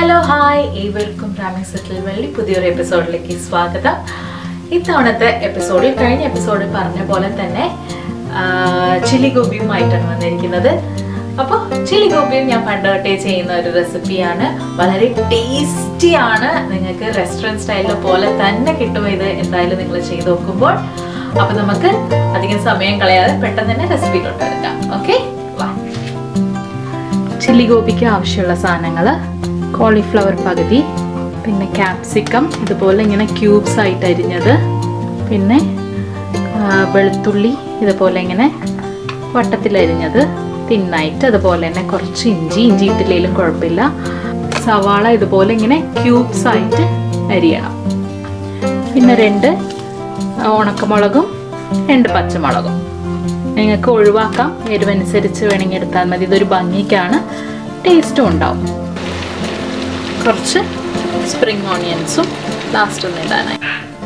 hello hi ഏവർക്കും റാമി സെറ്റിൽ വെള്ളി പുതിയൊരു എപ്പിസോഡിലേക്ക് സ്വാഗതം ഇത്തവണത്തെ എപ്പിസോഡിൽ കഴിഞ്ഞ എപ്പിസോഡിൽ പറഞ്ഞ പോലെ തന്നെ ആ, ചില്ലി ഗോപിയുമായിട്ടാണ് വന്നിരിക്കുന്നത് അപ്പോൾ ചില്ലി ഗോപിയും ഞാൻ പണ്ട് തൊട്ടേ ചെയ്യുന്ന ഒരു റെസിപ്പിയാണ് വളരെ ടേസ്റ്റി ആണ് നിങ്ങൾക്ക് റെസ്റ്റോറൻറ്റ് സ്റ്റൈലിലെ പോലെ തന്നെ കിട്ടും ഇത് എന്തായാലും നിങ്ങൾ ചെയ്ത് നോക്കുമ്പോൾ അപ്പോൾ നമുക്ക് അധികം സമയം കളയാതെ പെട്ടെന്ന് തന്നെ റെസിപ്പിയിലോട്ട് എടുക്കാം ഓക്കെ വാ ചില്ലി ഗോപിക്ക് ആവശ്യമുള്ള സാധനങ്ങൾ കോളിഫ്ലവർ പകുതി പിന്നെ ക്യാപ്സിക്കം ഇതുപോലെ ഇങ്ങനെ ക്യൂബ്സ് ആയിട്ട് അരിഞ്ഞത് പിന്നെ ആ, വെളുത്തുള്ളി ഇതുപോലെ ഇങ്ങനെ വട്ടത്തിൽ അരിഞ്ഞത് തിന്നായിട്ട് അതുപോലെ തന്നെ കുറച്ച് ഇഞ്ചി ഇഞ്ചി ഇട്ടില്ലെങ്കിലും കുഴപ്പമില്ല സവാള ഇതുപോലെ ഇങ്ങനെ ക്യൂബ്സ് ആയിട്ട് അരിയണം പിന്നെ രണ്ട് ഉണക്കമുളകും രണ്ട് പച്ചമുളകും നിങ്ങൾക്ക് ഒഴിവാക്കാം എരിവനുസരിച്ച് വേണമെങ്കിൽ എടുത്താൽ മതി ഇതൊരു ഭംഗിക്കാണ് ടേസ്റ്റും ഉണ്ടാവും കുറച്ച് സ്പ്രിങ് ഓണിയൻസും ലാസ്റ്റ് ഒന്ന് ഇടാനായി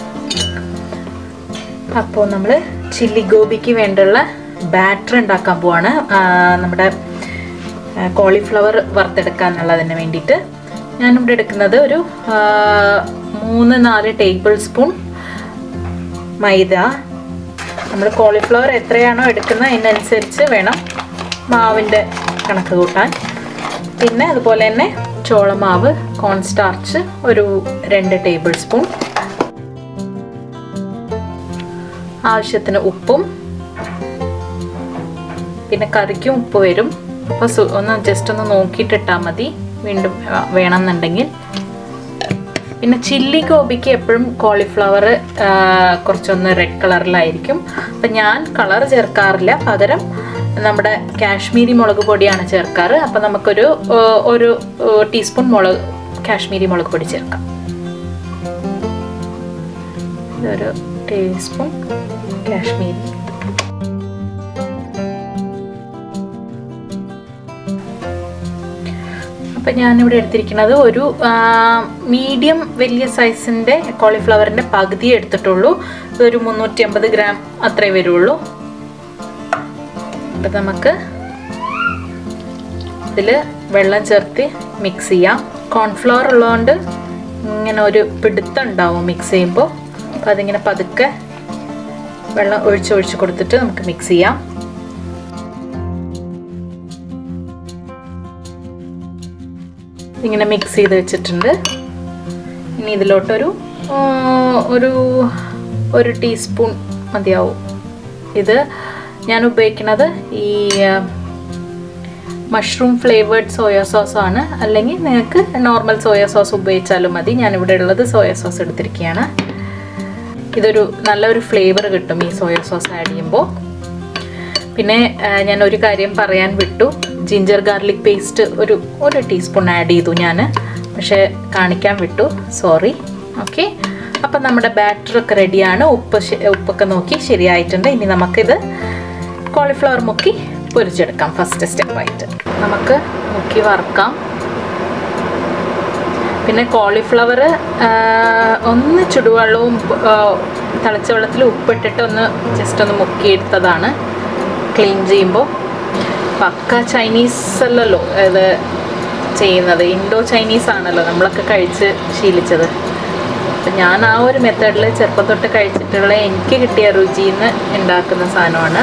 അപ്പോൾ നമ്മൾ ചില്ലി ഗോപിക്ക് വേണ്ടിയുള്ള ബാറ്റർ ഉണ്ടാക്കാൻ പോവാണ് ആ, നമ്മുടെ കോളിഫ്ലവർ വറുത്തെടുക്കാന്നുള്ളതിന് വേണ്ടിയിട്ട് ഞാനിവിടെ എടുക്കുന്നത് ഒരു ആ, മൂന്ന് നാല് ടേബിൾ സ്പൂൺ മൈദ നമ്മൾ കോളിഫ്ലവർ എത്രയാണോ എടുക്കുന്നത് അതിനനുസരിച്ച് വേണം മാവിൻ്റെ കണക്ക് കൂട്ടാൻ പിന്നെ അതുപോലെ തന്നെ ചോളമാവ് കോൺസ്റ്റാർച്ച് ഒരു രണ്ട് ടേബിൾ സ്പൂൺ ആവശ്യത്തിന് ഉപ്പും പിന്നെ കറിക്കും ഉപ്പ് വരും അപ്പോൾ സു- ഒന്ന് ജസ്റ്റ് ഒന്ന് നോക്കിയിട്ടിട്ടാൽ മതി വീണ്ടും ആ, വേണമെന്നുണ്ടെങ്കിൽ പിന്നെ ചില്ലി ഗോപിക്ക് എപ്പോഴും കോളിഫ്ലവർ കുറച്ചൊന്ന് റെഡ് കളറിലായിരിക്കും അപ്പം ഞാൻ കളർ ചേർക്കാറില്ല പകരം നമ്മുടെ കാശ്മീരി മുളക് പൊടിയാണ് ചേർക്കാറ് അപ്പം നമുക്കൊരു ആ, ഒരു ആ, ടീസ്പൂൺ മുളക് കാശ്മീരി മുളക് പൊടി ചേർക്കാം ഇതൊരു ടീസ്പൂൺ കാശ്മീരി അപ്പം ഞാനിവിടെ എടുത്തിരിക്കുന്നത് ഒരു മീഡിയം വലിയ സൈസിൻ്റെ കോളിഫ്ലവറിൻ്റെ പകുതി എടുത്തിട്ടുള്ളൂ ഇതൊരു മുന്നൂറ്റി അമ്പത് ഗ്രാം അത്രേ വരുള്ളൂ അപ്പം നമുക്ക് ഇതിൽ വെള്ളം ചേർത്ത് മിക്സ് ചെയ്യാം കോൺഫ്ലവർ ഉള്ളതുകൊണ്ട് ഇങ്ങനെ ഒരു പിടുത്തം ഉണ്ടാവും മിക്സ് ചെയ്യുമ്പോൾ അപ്പം അതിങ്ങനെ പതുക്കെ വെള്ളം ഒഴിച്ച് ഒഴിച്ച് കൊടുത്തിട്ട് നമുക്ക് മിക്സ് ചെയ്യാം ഇങ്ങനെ മിക്സ് ചെയ്ത് വെച്ചിട്ടുണ്ട് ഇനി ഇതിലോട്ടൊരു ആ, ഒരു ഒരു ടീസ്പൂൺ മതിയാവും ഇത് ഞാൻ ഉപയോഗിക്കുന്നത് ഈ മഷ്റൂം ഫ്ലേവേർഡ് സോയ സോസ് ആണ് അല്ലെങ്കിൽ നിങ്ങൾക്ക് നോർമൽ സോയ സോസ് ഉപയോഗിച്ചാലും മതി ഞാനിവിടെ ഉള്ളത് സോയ സോസ് എടുത്തിരിക്കുകയാണ് ഇതൊരു നല്ലൊരു ഫ്ലേവർ കിട്ടും ഈ സോയ സോസ് ആഡ് ചെയ്യുമ്പോൾ പിന്നെ ആ, ഞാൻ ഒരു കാര്യം പറയാൻ വിട്ടു ജിഞ്ചർ ഗാർലിക് പേസ്റ്റ് ഒരു ഒരു ടീസ്പൂൺ ആഡ് ചെയ്തു ഞാൻ പക്ഷേ കാണിക്കാൻ വിട്ടു സോറി ഓക്കെ അപ്പം നമ്മുടെ ബാറ്ററൊക്കെ റെഡിയാണ് ഉപ്പ് ശ- ഉപ്പൊക്കെ നോക്കി ശരിയായിട്ടുണ്ട് ഇനി നമുക്കിത് കോളിഫ്ലവർ മുക്കി പൊരിച്ചെടുക്കാം ഫസ്റ്റ് സ്റ്റെപ്പായിട്ട് നമുക്ക് മുക്കി വറുക്കാം പിന്നെ കോളിഫ്ലവർ ഒന്ന് ചുടുവെള്ളവും ആ, തിളച്ച വെള്ളത്തിൽ ഉപ്പിട്ടിട്ട് ഒന്ന് ജസ്റ്റ് ഒന്ന് മുക്കിയെടുത്തതാണ് ക്ലീൻ ചെയ്യുമ്പോൾ പക്ക ചൈനീസ് അല്ലല്ലോ ഇത് ചെയ്യുന്നത് ഇൻഡോ ചൈനീസ് ആണല്ലോ നമ്മളൊക്കെ കഴിച്ച് ശീലിച്ചത് അപ്പം ഞാൻ ആ ഒരു മെത്തേഡിൽ ചെറുപ്പം തൊട്ട് കഴിച്ചിട്ടുള്ള എനിക്ക് കിട്ടിയ രുചിയിൽ നിന്ന് ഉണ്ടാക്കുന്ന സാധനമാണ്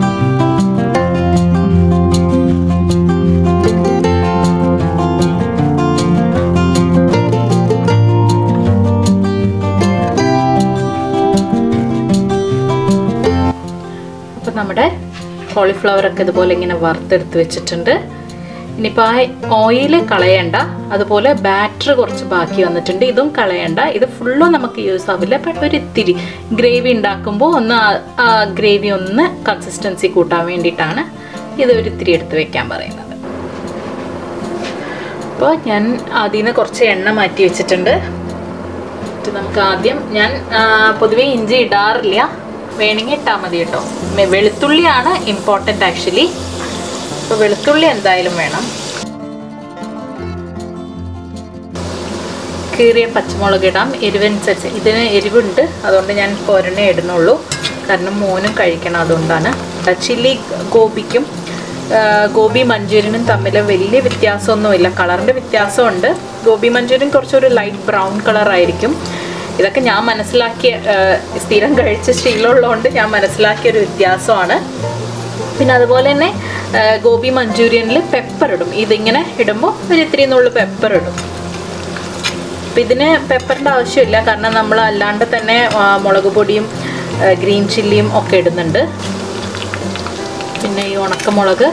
അപ്പം നമ്മുടെ കോളിഫ്ലവർ ഒക്കെ ഇതുപോലെ ഇങ്ങനെ വറുത്തെടുത്ത് വെച്ചിട്ടുണ്ട് ഇനിയിപ്പോൾ ആ ഓയിൽ കളയണ്ട അതുപോലെ ബാറ്റർ കുറച്ച് ബാക്കി വന്നിട്ടുണ്ട് ഇതും കളയണ്ട ഇത് ഫുള്ളും നമുക്ക് യൂസ് ആവില്ല ബട്ട് ഒരു ഇത്തിരി ഗ്രേവി ഉണ്ടാക്കുമ്പോൾ ഒന്ന് ആ- ആ ഗ്രേവി ഒന്ന് കൺസിസ്റ്റൻസി കൂട്ടാൻ വേണ്ടിയിട്ടാണ് ഇത് ഒരു ഇത്തിരി എടുത്ത് വെക്കാൻ പറയുന്നത് അപ്പോൾ ഞാൻ അതിൽ നിന്ന് കുറച്ച് എണ്ണ മാറ്റി വെച്ചിട്ടുണ്ട് എന്നിട്ട് നമുക്ക് ആദ്യം ഞാൻ ആ, പൊതുവേ ഇഞ്ചി ഇടാറില്ല വേണമെങ്കിൽ ഇട്ടാൽ മതി കേട്ടോ മെ- വെളുത്തുള്ളിയാണ് ഇമ്പോർട്ടൻ്റ് ആക്ച്വലി അപ്പോൾ വെളുത്തുള്ളി എന്തായാലും വേണം കീറിയ പച്ചമുളക് ഇടാം എരിവനുസരിച്ച് ഇതിന് എരിവുണ്ട് അതുകൊണ്ട് ഞാൻ ഒരെണ്ണേ ഇടുന്നുള്ളൂ കാരണം മോനും കഴിക്കണം അതുകൊണ്ടാണ് ചില്ലി ഗോപിക്കും ആ, ഗോബി മഞ്ചൂരിയനും തമ്മിൽ വലിയ വ്യത്യാസമൊന്നുമില്ല കളറിൻ്റെ വ്യത്യാസമുണ്ട് ഗോബി മഞ്ചൂരിയൻ കുറച്ചൊരു ലൈറ്റ് ബ്രൗൺ കളറായിരിക്കും ഇതൊക്കെ ഞാൻ മനസ്സിലാക്കിയ ആ, സ്ഥിരം കഴിച്ച ശീലമുള്ളതുകൊണ്ട് ഞാൻ മനസ്സിലാക്കിയ ഒരു വ്യത്യാസമാണ് പിന്നെ അതുപോലെ തന്നെ ആ, ഗോബി മഞ്ചൂരിയനിൽ പെപ്പർ ഇടും ഇതിങ്ങനെ ഇടുമ്പോൾ ഒരു ഇത്തിരി നുള്ളു പെപ്പർ ഇടും അപ്പം ഇതിന് പെപ്പറിൻ്റെ ആവശ്യമില്ല കാരണം നമ്മൾ അല്ലാണ്ട് തന്നെ ആ, മുളക് പൊടിയും ആ, ഗ്രീൻ ചില്ലിയും ഒക്കെ ഇടുന്നുണ്ട് പിന്നെ ഈ ഉണക്കമുളക്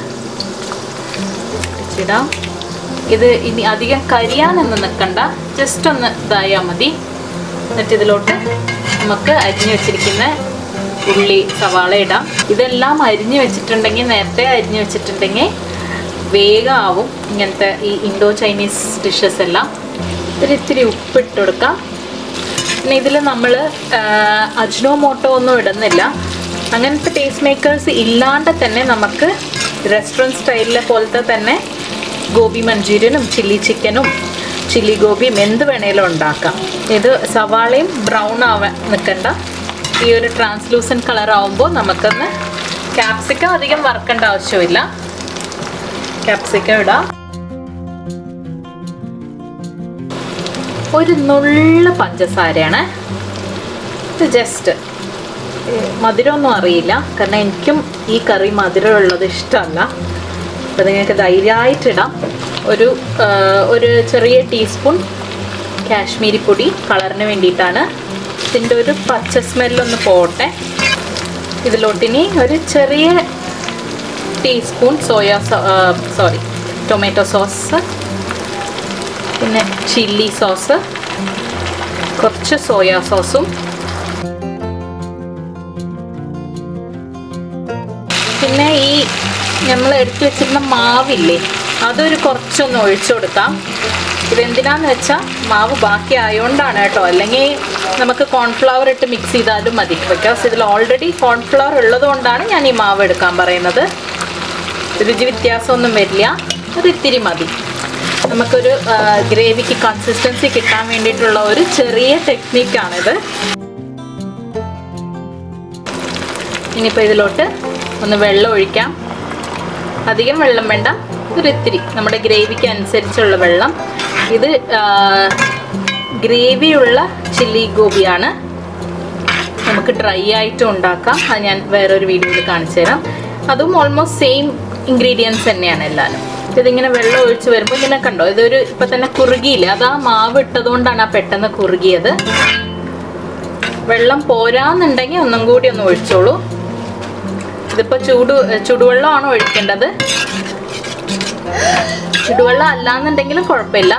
ഇടാം ഇത് ഇനി അധികം കരിയാനൊന്നും നിൽക്കണ്ട ജസ്റ്റ് ഒന്ന് ഇതായാൽ മതി എന്നിട്ട് ഇതിലോട്ട് നമുക്ക് അരിഞ്ഞു വെച്ചിരിക്കുന്ന ഉള്ളി സവാള ഇടാം ഇതെല്ലാം അരിഞ്ഞു വെച്ചിട്ടുണ്ടെങ്കിൽ നേരത്തെ അരിഞ്ഞു വെച്ചിട്ടുണ്ടെങ്കിൽ വേഗം ആവും ഇങ്ങനത്തെ ഈ ഇൻഡോ ചൈനീസ് ഡിഷസ് എല്ലാം ഒരു ഇത്തിരി ഉപ്പിട്ട് കൊടുക്കാം പിന്നെ ഇതിൽ നമ്മൾ അജ്നോമോട്ടോ ഒന്നും ഇടുന്നില്ല അങ്ങനത്തെ ടേസ്റ്റ് മേക്കേഴ്സ് ഇല്ലാണ്ട് തന്നെ നമുക്ക് റെസ്റ്റോറൻറ്റ് സ്റ്റൈലിലെ പോലത്തെ തന്നെ ഗോബി മഞ്ചൂരിയനും ചില്ലി ചിക്കനും ചില്ലി ഗോപിയും എന്ത് വേണേലും ഉണ്ടാക്കാം ഇത് സവാളയും ബ്രൗൺ ആവാൻ നിൽക്കണ്ട ഈ ഒരു ട്രാൻസ്ലൂസൻ കളർ ആവുമ്പോൾ നമുക്കൊന്ന് ക്യാപ്സിക്കം അധികം വറക്കേണ്ട ആവശ്യമില്ല ക്യാപ്സിക്കം ഇടാം ഒരു നുള്ള പഞ്ചസാരയാണ് ഇത് ജസ്റ്റ് മധുരമൊന്നും അറിയില്ല കാരണം എനിക്കും ഈ കറി മധുരമുള്ളത് ഇഷ്ടമല്ല അപ്പോൾ നിങ്ങൾക്ക് ധൈര്യമായിട്ടിടാം ഒരു ആ, ഒരു ചെറിയ ടീസ്പൂൺ കാശ്മീരി പൊടി കളറിന് വേണ്ടിയിട്ടാണ് ഇതിൻ്റെ ഒരു പച്ച സ്മെല്ലൊന്ന് പോട്ടെ ഇതിലോട്ടിനി ഒരു ചെറിയ teaspoon soya sorry tomato sauce പിന്നെ ചില്ലി സോസ് കുറച്ച് സോയാ സോസും പിന്നെ ഈ നമ്മൾ എടുത്തു വെച്ചിരുന്ന മാവില്ലേ അതൊരു കുറച്ചൊന്ന് ഒഴിച്ചു കൊടുക്കാം ഇതെന്തിനാന്ന് വെച്ചാൽ മാവ് ബാക്കി ആയതുകൊണ്ടാണ് കേട്ടോ അല്ലെങ്കിൽ നമുക്ക് കോൺഫ്ലവർ ഇട്ട് മിക്സ് ചെയ്താലും മതി ബിക്കോസ് ഇതിൽ ഓൾറെഡി കോൺഫ്ലവർ ഉള്ളത് കൊണ്ടാണ് ഞാൻ ഈ മാവ് എടുക്കാൻ പറയുന്നത് രുചി വ്യത്യാസമൊന്നും വരില്ല ഒരു ഇത്തിരി മതി നമുക്കൊരു ഗ്രേവിക്ക് കൺസിസ്റ്റൻസി കിട്ടാൻ വേണ്ടിയിട്ടുള്ള ഒരു ചെറിയ ടെക്നിക്കാണിത് ഇനിയിപ്പോൾ ഇതിലോട്ട് ഒന്ന് വെള്ളം ഒഴിക്കാം അധികം വെള്ളം വേണ്ട ഒരു ഇത്തിരി നമ്മുടെ ഗ്രേവിക്ക് അനുസരിച്ചുള്ള വെള്ളം ഇത് ഗ്രേവിയുള്ള ചില്ലി ഗോപിയാണ് നമുക്ക് ഡ്രൈ ആയിട്ടും ഉണ്ടാക്കാം അത് ഞാൻ വേറൊരു വീഡിയോയിൽ കാണിച്ചു തരാം അതും ഓൾമോസ്റ്റ് സെയിം ഇൻഗ്രീഡിയൻസ് തന്നെയാണ് എല്ലാവരും ഇതിങ്ങനെ വെള്ളം ഒഴിച്ച് വരുമ്പോൾ ഇങ്ങനെ കണ്ടോ ഇതൊരു ഇപ്പം തന്നെ കുറുകിയില്ല അത് ആ മാവ് ഇട്ടതുകൊണ്ടാണ് ആ പെട്ടെന്ന് കുറുകിയത് വെള്ളം പോരാന്നുണ്ടെങ്കിൽ ഒന്നും കൂടി ഒന്ന് ഒഴിച്ചോളൂ ഇതിപ്പോൾ ചൂട് ചുടുവെള്ളമാണ് ഒഴിക്കേണ്ടത് ചുടുവെള്ളം അല്ലാന്നുണ്ടെങ്കിലും കുഴപ്പമില്ല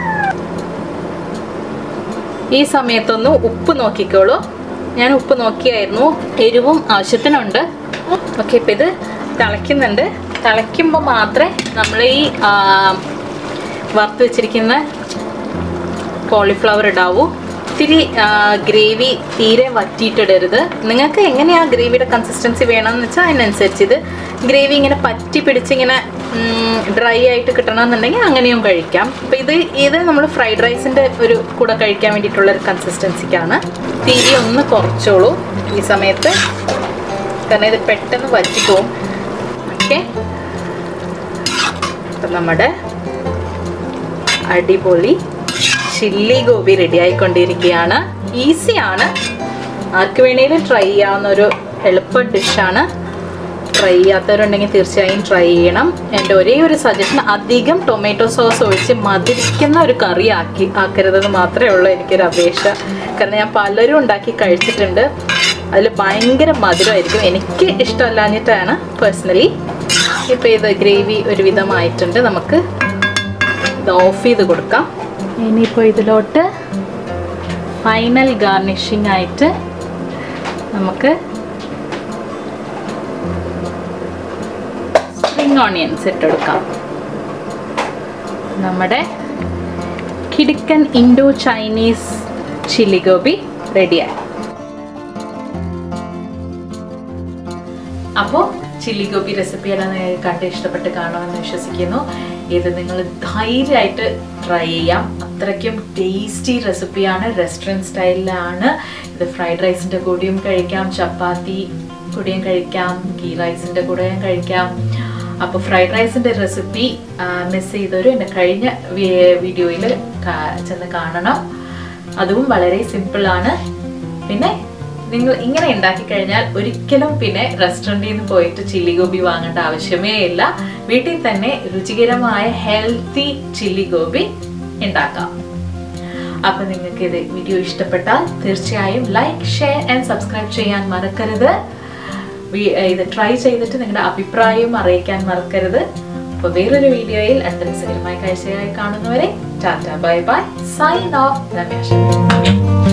ഈ സമയത്തൊന്ന് ഉപ്പ് നോക്കിക്കോളൂ ഞാൻ ഉപ്പ് നോക്കിയായിരുന്നു എരിവും ആവശ്യത്തിനുണ്ട് ഓക്കെ ഇപ്പം ഇത് തിളയ്ക്കുന്നുണ്ട് തിളയ്ക്കുമ്പോൾ മാത്രമേ നമ്മൾ ഈ ആ, വറുത്ത് വെച്ചിരിക്കുന്ന കോളിഫ്ലവർ ഇടാവൂ ഇത്തിരി ഗ്രേവി തീരെ വറ്റിയിട്ടിടരുത് നിങ്ങൾക്ക് എങ്ങനെയാണ് ഗ്രേവിയുടെ കൺസിസ്റ്റൻസി വേണമെന്ന് വെച്ചാൽ അതിനനുസരിച്ച് ഇത് ഗ്രേവി ഇങ്ങനെ പറ്റി പിടിച്ചിങ്ങനെ ഡ്രൈ ആയിട്ട് കിട്ടണമെന്നുണ്ടെങ്കിൽ അങ്ങനെയും കഴിക്കാം അപ്പോൾ ഇത് ഇത് നമ്മൾ ഫ്രൈഡ് റൈസിൻ്റെ ഒരു കൂടെ കഴിക്കാൻ വേണ്ടിയിട്ടുള്ള ഒരു കൺസിസ്റ്റൻസിക്കാണ് തീരി ഒന്ന് കുറച്ചോളൂ ഈ സമയത്ത് കാരണം ഇത് പെട്ടെന്ന് വറ്റിപ്പോവും ഓക്കെ അപ്പം നമ്മുടെ അടിപൊളി ചില്ലി ഗോബി റെഡി ആയിക്കൊണ്ടിരിക്കുകയാണ് ഈസിയാണ് ആർക്ക് വേണേലും ട്രൈ ചെയ്യാവുന്ന ഒരു എളുപ്പ ഡിഷാണ് ട്രൈ ചെയ്യാത്തവരുണ്ടെങ്കിൽ തീർച്ചയായും ട്രൈ ചെയ്യണം എൻ്റെ ഒരേ ഒരു സജഷൻ അധികം ടൊമാറ്റോ സോസ് ഒഴിച്ച് മധുരിക്കുന്ന ഒരു കറി ആക്കി ആക്കരുതെന്ന് മാത്രമേ ഉള്ളൂ എനിക്കൊരു അപേക്ഷ കാരണം ഞാൻ പലരും ഉണ്ടാക്കി കഴിച്ചിട്ടുണ്ട് അതിൽ ഭയങ്കര മധുരമായിരിക്കും എനിക്ക് ഇഷ്ടമല്ലാഞ്ഞിട്ടാണ് പേഴ്സണലി ഇപ്പോൾ ഇത് ഗ്രേവി ഒരുവിധമായിട്ടുണ്ട് നമുക്ക് ഇത് ഓഫ് ചെയ്ത് കൊടുക്കാം ഇനിയിപ്പോൾ ഇതിലോട്ട് ഫൈനൽ ഗാർണിഷിംഗ് ആയിട്ട് നമുക്ക് സ്പ്രിങ് ഓണിയൻസ് ഇട്ടെടുക്കാം നമ്മുടെ കിടുക്കൻ ഇൻഡോ ചൈനീസ് ചില്ലി ഗോബി റെഡിയായി അപ്പോൾ ചില്ലി ഗോബി റെസിപ്പി എല്ലാം നിങ്ങൾ കണ്ട് ഇഷ്ടപ്പെട്ട് കാണുമെന്ന് വിശ്വസിക്കുന്നു ഇത് നിങ്ങൾ ധൈര്യമായിട്ട് ട്രൈ ചെയ്യാം അത്രയ്ക്കും ടേസ്റ്റി റെസിപ്പിയാണ് റെസ്റ്റോറൻറ്റ് സ്റ്റൈലിലാണ് ഇത് ഫ്രൈഡ് റൈസിൻ്റെ കൂടെയും കഴിക്കാം ചപ്പാത്തി കൂടെയും കഴിക്കാം ഗീ റൈസിൻ്റെ കൂടെയും കഴിക്കാം അപ്പോൾ ഫ്രൈഡ് റൈസിൻ്റെ റെസിപ്പി മിസ് ചെയ്തവരും എൻ്റെ കഴിഞ്ഞ വീഡിയോയിൽ ചെന്ന് കാണണം അതും വളരെ സിമ്പിളാണ് പിന്നെ നിങ്ങൾ ഇങ്ങനെ ഉണ്ടാക്കി കഴിഞ്ഞാൽ ഒരിക്കലും പിന്നെ റെസ്റ്റോറൻറ്റിൽ നിന്ന് പോയിട്ട് ചില്ലി ഗോബി വാങ്ങേണ്ട ആവശ്യമേ ഇല്ല വീട്ടിൽ തന്നെ രുചികരമായ ഹെൽത്തി ചില്ലി ഗോബി ഉണ്ടാക്കാം അപ്പൊ നിങ്ങൾക്ക് ഇത് വീഡിയോ ഇഷ്ടപ്പെട്ടാൽ തീർച്ചയായും ലൈക്ക് ഷെയർ ആൻഡ് സബ്സ്ക്രൈബ് ചെയ്യാൻ മറക്കരുത് വി- ഇത് ട്രൈ ചെയ്തിട്ട് നിങ്ങളുടെ അഭിപ്രായം അറിയിക്കാൻ മറക്കരുത് അപ്പോൾ വേറൊരു വീഡിയോയിൽ അടുത്ത രസകരമായ കാഴ്ചയായി കാണുന്നവരെ tata bye bye sign off Ramesh